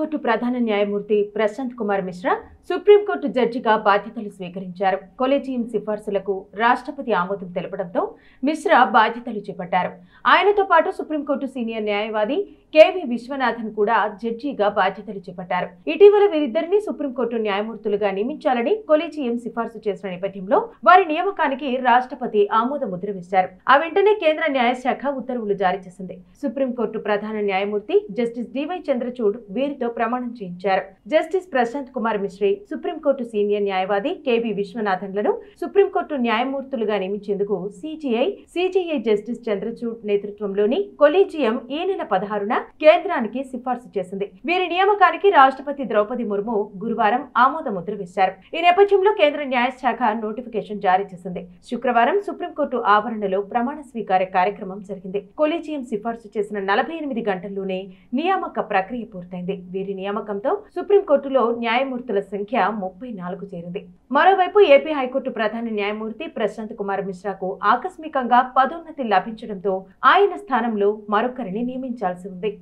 high court ప్రధాన న్యాయమూర్తి Prashanth Kumar Mishra supreme court జడ్జిగా బాధ్యతలు స్వీకరించారు కొలేజియం సిఫార్సులకు రాష్ట్రపతి ఆమోదం తెలపడంతో మిశ్రా బాధ్యతలు చేపట్టారు ఆయనతో పాటు సుప్రీంకోర్టు సీనియర్ న్యాయవాది కెవి విశ్వనాథన్ కూడా జడ్జిగా బాధ్యతలు చేపట్టారు ఇటీవల వీరిద్దరిని సుప్రీంకోర్టు న్యాయమూర్తులుగా నియమించాలని కొలేజియం సిఫార్సు చేసిన నేపథ్యంలో వారి నియామకానికి రాష్ట్రపతి ఆమోద ముద్ర వేశారు ఆ వెంటనే కేంద్ర న్యాయశాఖ ఉత్తర్వులు జారీ చేసింది సుప్రీంకోర్టు ప్రధాన న్యాయమూర్తి జస్టిస్ డివై చంద్రచూడ్ వీరితో ప్రమాణం చేయించారు justice Prashant Kumar Mishra supreme court senior న్యాయవాది కెవి విశ్వనాథన్లను సుప్రీంకోర్టు న్యాయమూర్తులుగా నియమించేందుకు సిజిఐ సిజిఐ జస్టిస్ చంద్రచూడ్ నేతృత్వంలోని కొలీజియం ఈ నెల పదహారున కేంద్రానికి సిఫార్సు చేసింది వీరి నియామకానికి రాష్ట్రపతి ద్రౌపది ముర్ము గురువారం ఆమోద ముద్ర వేశారు ఈ నేపథ్యంలో కేంద్ర న్యాయశాఖ నోటిఫికేషన్ జారీ చేసింది శుక్రవారం సుప్రీంకోర్టు ఆవరణలో ప్రమాణ స్వీకార కార్యక్రమం జరిగింది కొలీజియం సిఫార్సు చేసిన నలభై ఎనిమిది గంటల్లోనే నియామక ప్రక్రియ పూర్తయింది వీరి నియామకంతో సుప్రీంకోర్టులో న్యాయమూర్తుల సంఖ్య ముప్పై నాలుగు చేరింది మరోవైపు ఏపీ హైకోర్టు ప్రధాన న్యాయమూర్తి ప్రశాంత్ కుమార్ మిశ్రాకు ఆకస్మికంగా పదోన్నతి లభించడంతో ఆయన స్థానంలో మరొకరిని నియమించాల్సి ఉంది